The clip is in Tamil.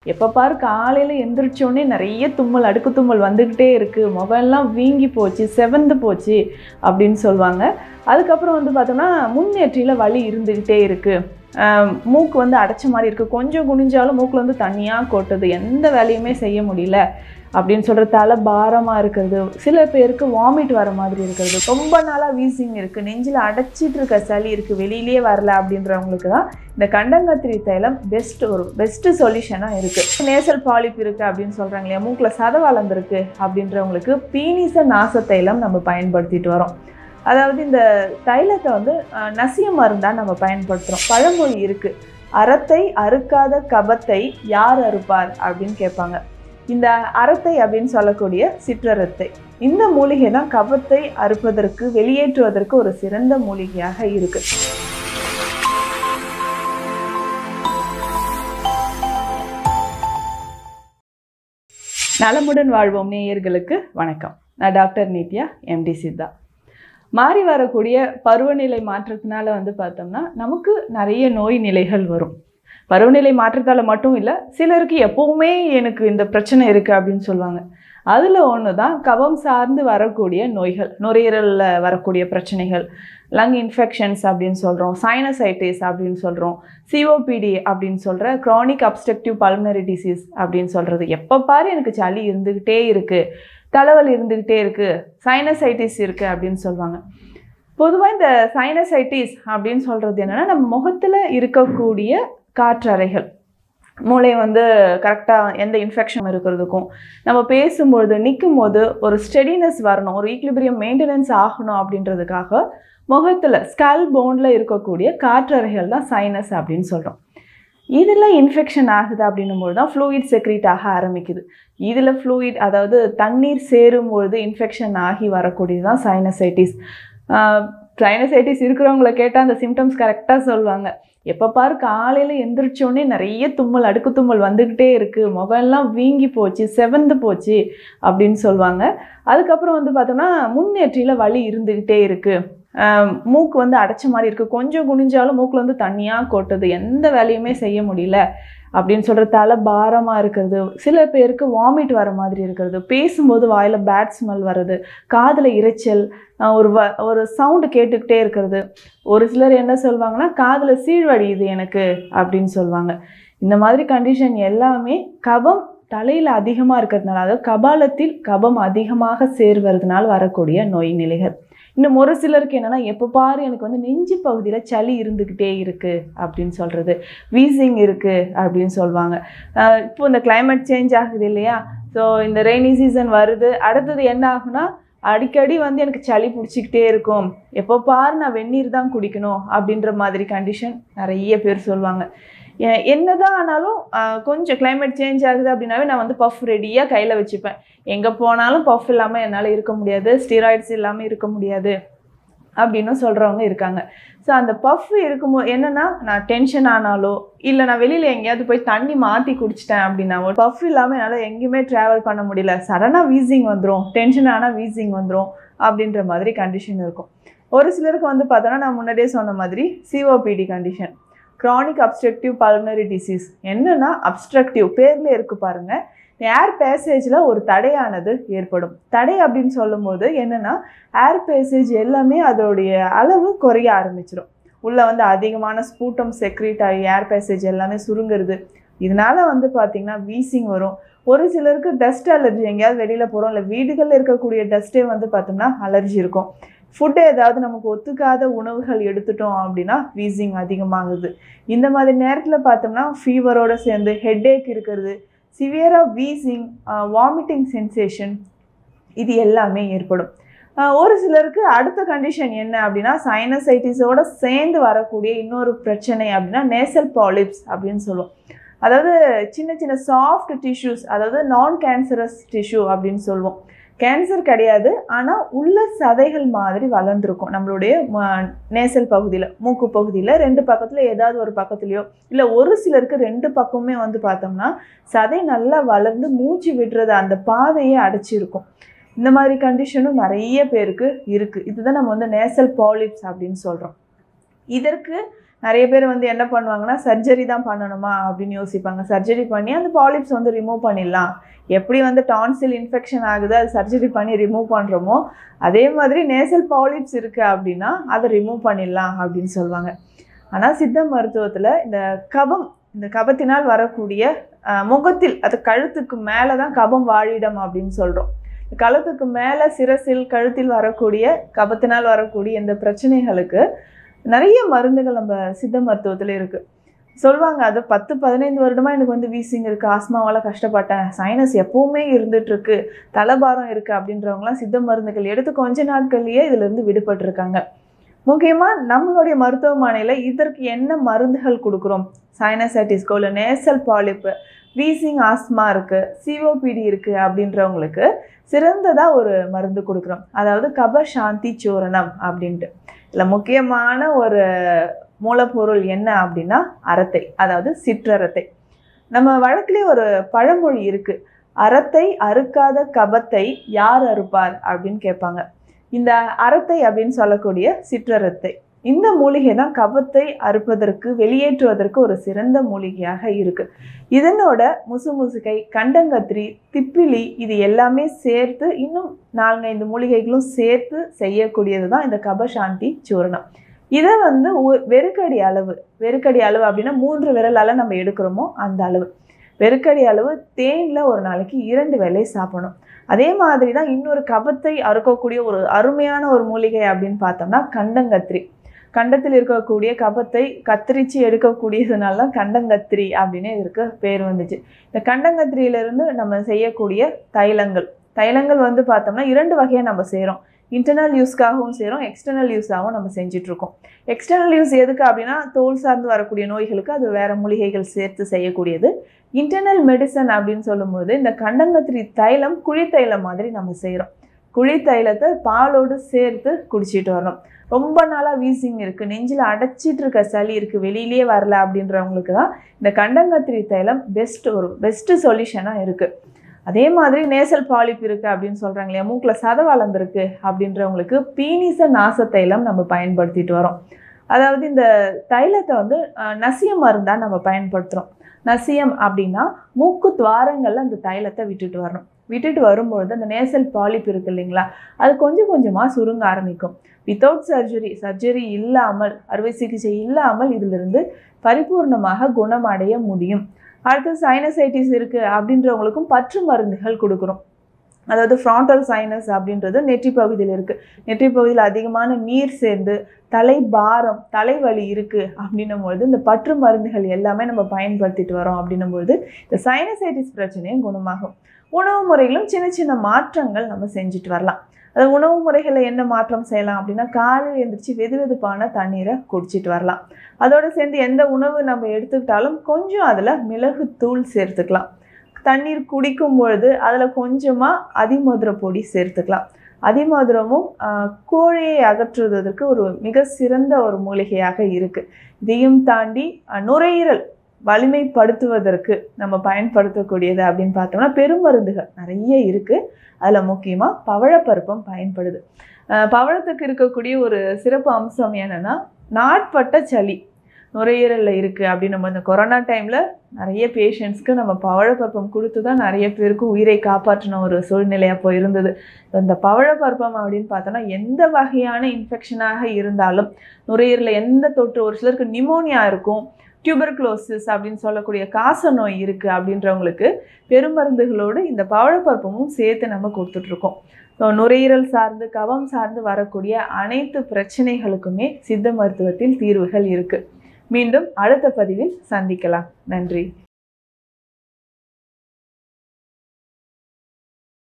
எப்போ பாரு காலையில் எந்திரிச்சோடனே நிறைய தும்மல் அடுக்கு தும்மல் வந்துக்கிட்டே இருக்குது முகம்லாம் வீங்கி போச்சு செவந்து போச்சு அப்படின்னு சொல்லுவாங்க அதுக்கப்புறம் வந்து பார்த்தோம்னா முன்னேற்றியில் வலி இருந்துக்கிட்டே இருக்குது மூக்கு வந்து அடைச்ச மாதிரி இருக்குது கொஞ்சம் குனிஞ்சாலும் மூக்கில் வந்து தண்ணியாக கொட்டுது எந்த வேலையுமே செய்ய முடியல அப்படின்னு சொல்கிற தலை பாரமாக இருக்கிறது சில பேருக்கு வாமிட் வர மாதிரி இருக்கிறது ரொம்ப நாளாக வீசிங் இருக்குது நெஞ்சில் அடைச்சிட்டு இருக்க சளி இருக்குது வெளியிலே வரல அப்படின்றவங்களுக்கு தான் இந்த கண்டங்கத்திரி தைலம் பெஸ்ட் ஒரு பெஸ்ட்டு சொல்யூஷனாக இருக்குது நேசல் பாலிப் இருக்குது அப்படின்னு சொல்கிறாங்க இல்லையா மூக்கில் சத வளர்ந்துருக்கு அப்படின்றவங்களுக்கு பீனிச நாச தைலம் நம்ம பயன்படுத்திட்டு வரோம் அதாவது இந்த தைலத்தை வந்து அஹ், நசிய மருந்தாக நம்ம பயன்படுத்துகிறோம் பழமொழி இருக்குது அறத்தை அறுக்காத கபத்தை யார் அறுப்பார் அப்படின்னு கேட்பாங்க இந்த அறத்தை அப்படின்னு சொல்லக்கூடிய சிற்றறத்தை இந்த மூலிகை தான் கபத்தை அறுப்பதற்கு வெளியேற்றுவதற்கு ஒரு சிறந்த மூலிகையாக இருக்கு நலமுடன் வாழ்வோம் நேயர்களுக்கு வணக்கம் நான் டாக்டர் நித்யா எம்டி சித்தா மாறி வரக்கூடிய பருவநிலை மாற்றத்தினால வந்து பார்த்தோம்னா நமக்கு நிறைய நோய் நிலைகள் வரும் பருவநிலை மாற்றத்தால் மட்டும் இல்லை சிலருக்கு எப்பவுமே எனக்கு இந்த பிரச்சனை இருக்குது அப்படின்னு சொல்லுவாங்க அதில் ஒன்று தான் கபம் சார்ந்து வரக்கூடிய நோய்கள் நுரையீரலில் வரக்கூடிய பிரச்சனைகள் லங் இன்ஃபெக்ஷன்ஸ் அப்படின்னு சொல்கிறோம் சைனசைட்டிஸ் அப்படின்னு சொல்கிறோம் சிஓபிடி அப்படின்னு சொல்கிற க்ரானிக் அப்ஸ்ட்ரக்டிவ் பல்மனரி டிசீஸ் அப்படின்னு சொல்கிறது எப்போ பாரு எனக்கு சளி இருந்துக்கிட்டே இருக்குது தலைவலி இருந்துக்கிட்டே இருக்குது சைனசைட்டிஸ் இருக்குது அப்படின்னு சொல்லுவாங்க பொதுவாக இந்த சைனசைட்டிஸ் அப்படின்னு சொல்கிறது என்னென்னா நம்ம முகத்தில் இருக்கக்கூடிய காற்றறைகள் மூளை வந்து கரெக்டாக எந்த இன்ஃபெக்ஷன் இருக்கிறதுக்கும் நம்ம பேசும்பொழுது நிற்கும் போது ஒரு ஸ்டெடினஸ் வரணும் ஒரு ஈக்லிபிரியம் மெயின்டெனன்ஸ் ஆகணும் அப்படின்றதுக்காக முகத்தில் ஸ்கல் போனில் இருக்கக்கூடிய காற்றறைகள் தான் சைனஸ் அப்படின்னு சொல்கிறோம் இதில் இன்ஃபெக்ஷன் ஆகுது அப்படின்னும்போது தான் ஃப்ளூயிட் செக்ரீட் ஆக ஆரம்பிக்குது இதில் ஃப்ளூயிட் அதாவது தண்ணீர் சேரும்பொழுது இன்ஃபெக்ஷன் ஆகி வரக்கூடியது தான் சைனசைட்டிஸ் சைனசைட்டிஸ் இருக்கிறவங்கள கேட்டால் அந்த சிம்டம்ஸ் கரெக்டாக சொல்லுவாங்க எப்போ பாரு காலையில் எந்திரிச்சோடனே நிறைய தும்மல் அடுக்கு தும்மல் வந்துக்கிட்டே இருக்குது முகம்லாம் வீங்கி போச்சு செவந்து போச்சு அப்படின்னு சொல்லுவாங்க அதுக்கப்புறம் வந்து பார்த்தோம்னா முன்னேற்றியில் வலி இருந்துக்கிட்டே இருக்குது மூக்கு வந்து அடைச்ச மாதிரி இருக்குது கொஞ்சம் குனிஞ்சாலும் மூக்கில் வந்து தண்ணியாக கொட்டுது எந்த வேலையுமே செய்ய முடியல அப்படின்னு சொல்கிற தலை பாரமாக இருக்கிறது சில பேருக்கு வாமிட் வர மாதிரி இருக்கிறது பேசும்போது வாயில் பேட் ஸ்மெல் வர்றது காதில் இரைச்சல் ஆஹ் ஒரு வ ஒரு சவுண்டு கேட்டுக்கிட்டே இருக்கிறது ஒரு சிலர் என்ன சொல்லுவாங்கன்னா காதில் சீழ்வடியுது எனக்கு அப்படின்னு சொல்லுவாங்க இந்த மாதிரி கண்டிஷன் எல்லாமே கபம் தலையில் அதிகமாக இருக்கிறதுனால அதாவது கபாலத்தில் கபம் அதிகமாக சேர்வதனால வரக்கூடிய நோய் நிலைகள் இன்னும் ஒரு சிலருக்கு என்னென்னா எப்போ பாரு எனக்கு வந்து நெஞ்சு பகுதியில் சளி இருந்துக்கிட்டே இருக்குது அப்படின்னு சொல்கிறது வீசிங் இருக்குது அப்படின்னு சொல்லுவாங்க ஆஹ் இப்போ இந்த climate சேஞ்ச் ஆகுது இல்லையா ஸோ இந்த ரெய்னி சீசன் வருது அடுத்தது என்ன ஆகுனா அடிக்கடி வந்து எனக்கு சளி பிடிச்சிக்கிட்டே இருக்கும் எப்போ பாரு நான் வெந்நீர் தான் குடிக்கணும் அப்படின்ற மாதிரி கண்டிஷன் நிறைய பேர் சொல்லுவாங்க எ- என்னதான் ஆனாலும் ஆஹ் கொஞ்சம் climate சேஞ்ச் ஆகுது அப்படின்னாவே நான் வந்து பஃப் ரெடியாக கையில் வச்சுப்பேன் எங்கே போனாலும் பஃப் இல்லாமல் என்னால் இருக்க முடியாது ஸ்டீராய்ட்ஸ் இல்லாமல் இருக்க முடியாது அப்படின்னு சொல்கிறவங்க இருக்காங்க ஸோ அந்த பஃப் இருக்கும்போது என்னென்னா நான் டென்ஷன் ஆனாலோ இல்லை நான் வெளியில் எங்கேயாவது போய் தண்ணி மாற்றி குடிச்சிட்டேன் அப்படின்னா ஒரு பஃப் இல்லாமல் என்னால் எங்கேயுமே ட்ராவல் பண்ண முடியல சடனாக வீசிங் வந்துடும் டென்ஷன் ஆனால் வீசிங் வந்துடும் அப்படின்ற மாதிரி கண்டிஷன் இருக்கும் ஒரு சிலருக்கு வந்து பார்த்தோன்னா நான் முன்னாடியே சொன்ன மாதிரி COPD condition chronic obstructive pulmonary disease என்னன்னா அப்ஸ்ட்ரக்டிவ் பேர்ல இருக்கு பாருங்க ஏர் பேசேஜில் ஒரு தடையானது ஏற்படும் தடை அப்படின்னு சொல்லும்போது என்னன்னா ஏர் பேசேஜ் எல்லாமே அதோடைய அளவு குறைய ஆரம்பிச்சிடும் உள்ள வந்து அதிகமான ஸ்பூட்டம் செக்ரீட் ஆகி ஏர் பேசேஜ் எல்லாமே சுருங்குறது இதனால வந்து பார்த்தீங்கன்னா வீசிங் வரும் ஒரு சிலருக்கு டஸ்ட் அலர்ஜி எங்கேயாவது வெளியில் போகிறோம் இல்லை வீடுகளில் இருக்கக்கூடிய டஸ்ட்டே வந்து பார்த்தோம்னா அலர்ஜி இருக்கும் ஃபுட்டு ஏதாவது நமக்கு ஒத்துக்காத உணவுகள் எடுத்துட்டோம் அப்படின்னா வீசிங் அதிகமாகுது இந்த மாதிரி நேரத்தில் பார்த்தோம்னா ஃபீவரோட சேர்ந்து ஹெட்டேக் இருக்கிறது சிவியராக வீசிங் வாமிட்டிங் சென்சேஷன் இது எல்லாமே ஏற்படும் ஆஹ் ஒரு சிலருக்கு அடுத்த கண்டிஷன் என்ன அப்படின்னா சைனசைட்டிஸோட சேர்ந்து வரக்கூடிய இன்னொரு பிரச்சனை அப்படின்னா நேசல் பாலிப்ஸ் அப்படின்னு சொல்லுவோம் அதாவது சின்ன சின்ன சாஃப்ட் டிஷ்யூஸ் அதாவது நான் கேன்சரஸ் டிஷ்யூ அப்படின்னு சொல்லுவோம் கேன்சர் கிடையாது ஆனால் உள்ள சதைகள் மாதிரி வளர்ந்துருக்கும் நம்மளுடைய ம- நேசல் பகுதியில் மூக்கு பகுதியில் ரெண்டு பக்கத்தில் ஏதாவது ஒரு பக்கத்துலையோ இல்லை ஒரு சிலருக்கு ரெண்டு பக்கமுமே வந்து பார்த்தோம்னா சதை நல்லா வளர்ந்து மூச்சு விடுறது அந்த பாதையே அடைச்சிருக்கும் இந்த மாதிரி கண்டிஷனும் நிறைய பேருக்கு இருக்குது இதுதான் நம்ம வந்து நேசல் பாலிப்ஸ் அப்படின்னு சொல்கிறோம் இதற்கு நிறைய பேர் வந்து என்ன பண்ணுவாங்கன்னா சர்ஜரி தான் பண்ணணுமா அப்படின்னு யோசிப்பாங்க சர்ஜரி பண்ணி அந்த பாலிப்ஸ் வந்து ரிமூவ் பண்ணிடலாம் எப்படி வந்து டான்சில் இன்ஃபெக்ஷன் ஆகுது அது சர்ஜரி பண்ணி ரிமூவ் பண்ணுறோமோ அதே மாதிரி நேசல் பாலிப்ஸ் இருக்குது அப்படின்னா அதை ரிமூவ் பண்ணிடலாம் அப்படின்னு சொல்லுவாங்க ஆனால் சித்த மருத்துவத்தில் இந்த கபம் இந்த கபத்தினால் வரக்கூடிய அஹ், முகத்தில் அது கழுத்துக்கு மேலே தான் கபம் வாழிடம் அப்படின்னு சொல்கிறோம் கழுத்துக்கு மேலே சிரசில் கழுத்தில் வரக்கூடிய கபத்தினால் வரக்கூடிய இந்த பிரச்சனைகளுக்கு நிறைய மருந்துகள் நம்ம சித்த மருத்துவத்தில் இருக்குது சொல்லுவாங்க அது பத்து பதினைந்து வருடமா எனக்கு வந்து வீசிங் இருக்குது ஆஸ்மாவால் கஷ்டப்பட்டேன் சைனஸ் எப்பவுமே இருந்துட்டு இருக்கு தலைபாரம் இருக்குது அப்படின்றவங்களாம் சித்த மருந்துகள் எடுத்து கொஞ்ச நாட்கள்லேயே இதுலேருந்து விடுபட்டிருக்காங்க முக்கியமாக நம்மளுடைய மருத்துவமனையில் இதற்கு என்ன மருந்துகள் கொடுக்குறோம் சைனசைட்டிஸ்கோ இல்லை நேசல் பாலிப்பு வீசிங் ஆஸ்மா இருக்குது சிஓபிடி இருக்குது அப்படின்றவங்களுக்கு சிறந்ததாக ஒரு மருந்து கொடுக்குறோம் அதாவது கப சாந்தி சூரணம் அப்படின்ட்டு இதில் முக்கியமான ஒரு மூலப்பொருள் என்ன அப்படின்னா அரத்தை அதாவது சிற்றரத்தை நம்ம வழக்கிலே ஒரு பழமொழி இருக்குது அறத்தை அறுக்காத கபத்தை யார் அறுப்பார் அப்படின்னு கேட்பாங்க இந்த அரத்தை அப்படின்னு சொல்லக்கூடிய சிற்றரத்தை இந்த மூலிகை தான் கபத்தை அறுப்பதற்கு வெளியேற்றுவதற்கு ஒரு சிறந்த மூலிகையாக இருக்கு இதனோட முசுமுசுகை கண்டங்கத்திரி திப்பிலி இது எல்லாமே சேர்த்து இன்னும் நான்கைந்து மூலிகைகளும் சேர்த்து செய்யக்கூடியது தான் இந்த கபசாந்தி சூரணம் இதை வந்து ஒ- வெறுக்கடி அளவு வெறுக்கடி அளவு அப்படின்னா மூன்று விரலால் நம்ம எடுக்கிறோமோ அந்த அளவு வெறுக்கடி அளவு தேனில் ஒரு நாளைக்கு இரண்டு வேளை சாப்பிடணும் அதே மாதிரி தான் இன்னொரு கபத்தை அறுக்கக்கூடிய ஒரு அருமையான ஒரு மூலிகை அப்படின்னு பார்த்தோம்னா கண்டங்கத்திரி கண்டத்தில் இருக்கக்கூடிய கபத்தை கத்திரிச்சு எடுக்கக்கூடியதுனால தான் கண்டங்கத்திரி அப்படின்னு இதற்கு பேர் வந்துச்சு இந்த கண்டங்கத்திரியிலிருந்து நம்ம செய்யக்கூடிய தைலங்கள் தைலங்கள் வந்து பார்த்தோம்னா இரண்டு வகையாக நம்ம செய்கிறோம் இன்டர்னல் யூஸ்க்காகவும் செய்கிறோம் எக்ஸ்டர்னல் யூஸாகவும் நம்ம செஞ்சிட்ருக்கோம் எக்ஸ்டர்னல் யூஸ் எதுக்கு அப்படின்னா தோல் சார்ந்து வரக்கூடிய நோய்களுக்கு அது வேறு மூலிகைகள் சேர்த்து செய்யக்கூடியது இன்டர்னல் மெடிசன் அப்படின்னு சொல்லும்போது இந்த கண்டங்கத்திரி தைலம் குழி தைலம் மாதிரி நம்ம செய்கிறோம் குழி தைலத்தை பாலோடு சேர்த்து குடிச்சிட்டு வரணும் ரொம்ப நாளாக வீசிங் இருக்குது நெஞ்சில் அடைச்சிட்டு இருக்க சளி இருக்குது வெளியிலேயே வரல அப்படின்றவங்களுக்கு தான் இந்த கண்டங்கத்திரி தைலம் பெஸ்ட் ஒரு பெஸ்ட்டு சொல்யூஷனாக இருக்குது அதே மாதிரி நேசல் பாலிப் இருக்குது அப்படின்னு சொல்கிறாங்க இல்லையா மூக்கில் சத வளர்ந்துருக்கு அப்படின்றவங்களுக்கு பீனிச நாச தைலம் நம்ம பயன்படுத்திட்டு வரோம் அதாவது இந்த தைலத்தை வந்து அஹ், நசிய மருந்தாக நம்ம பயன்படுத்துகிறோம் நசியம் அப்படின்னா மூக்கு துவாரங்களில் அந்த தைலத்தை விட்டுட்டு வரணும் விட்டுட்டு வரும்பொழுது அந்த நேசல் பாலிப் இருக்கு இல்லைங்களா அது கொஞ்சம் கொஞ்சமாக சுருங்க ஆரம்பிக்கும் வித்தவுட் சர்ஜரி சர்ஜரி இல்லாமல் அறுவை சிகிச்சை இல்லாமல் இதிலிருந்து பரிபூர்ணமாக குணமடைய முடியும் அடுத்து சைனசைட்டிஸ் இருக்குது அப்படின்றவங்களுக்கும் பற்று மருந்துகள் கொடுக்குறோம் அதாவது ஃப்ராண்டல் சைனஸ் அப்படின்றது நெற்றி பகுதியில் இருக்குது நெற்றி பகுதியில் அதிகமான நீர் சேர்ந்து தலை பாரம் தலைவலி இருக்குது அப்படின்னும் பொழுது இந்த பற்று மருந்துகள் எல்லாமே நம்ம பயன்படுத்திட்டு வரோம் அப்படின்னும் பொழுது இந்த சைனசைட்டிஸ் பிரச்சனையும் குணமாகும் உணவு முறைகளும் சின்ன சின்ன மாற்றங்கள் நம்ம செஞ்சுட்டு வரலாம் அது உணவு முறைகளில் என்ன மாற்றம் செய்யலாம் அப்படின்னா காலையில் எழுந்திரிச்சு வெது வெதுப்பான தண்ணீரை குடிச்சிட்டு வரலாம் அதோடு சேர்ந்து எந்த உணவு நம்ம எடுத்துக்கிட்டாலும் கொஞ்சம் அதில் மிளகுத்தூள் சேர்த்துக்கலாம் தண்ணீர் குடிக்கும் பொழுது அதில் கொஞ்சமாக அதிமதுர பொடி சேர்த்துக்கலாம் அதிமதுரமும் ஆஹ், கோழையை அகற்றுவதற்கு ஒரு மிக சிறந்த ஒரு மூலிகையாக இருக்குது இதையும் தாண்டி ஆஹ், நுரையீரல் வலிமைப்படுத்துவதற்கு நம்ம பயன்படுத்தக்கூடியது அப்படின்னு பார்த்தோம்னா பெருமருந்துகள் நிறைய இருக்குது அதில் முக்கியமாக பவழப்பருப்பம் பயன்படுது ஆஹ், பவழத்துக்கு இருக்கக்கூடிய ஒரு சிறப்பு அம்சம் என்னென்னா நாட்பட்ட சளி நுரையீரலில் இருக்குது அப்படின்னு நம்ம இந்த கொரோனா டைமில் நிறைய பேஷண்ட்ஸ்க்கு நம்ம பவழப்பருப்பம் கொடுத்து தான் நிறைய பேருக்கு உயிரை காப்பாற்றின ஒரு சூழ்நிலை அப்போ இருந்தது இந்த பவழப்பருப்பம் அப்படின்னு பார்த்தோன்னா எந்த வகையான இன்ஃபெக்ஷனாக இருந்தாலும் நுரையீரலில் எந்த தொற்று ஒரு சிலருக்கு நிமோனியா இருக்கும் டியூபர்குலோசிஸ் அப்படின்னு சொல்லக்கூடிய காச நோய் இருக்குது அப்படின்றவங்களுக்கு பெருமருந்துகளோடு இந்த பவழப்பருப்பமும் சேர்த்து நம்ம கொடுத்துட்ருக்கோம் ஸோ நுரையீரல் சார்ந்து கவம் சார்ந்து வரக்கூடிய அனைத்து பிரச்சனைகளுக்குமே சித்த மருத்துவத்தில் தீர்வுகள் இருக்குது மீண்டும் அடுத்த பதிவில் சந்திக்கலாம் நன்றி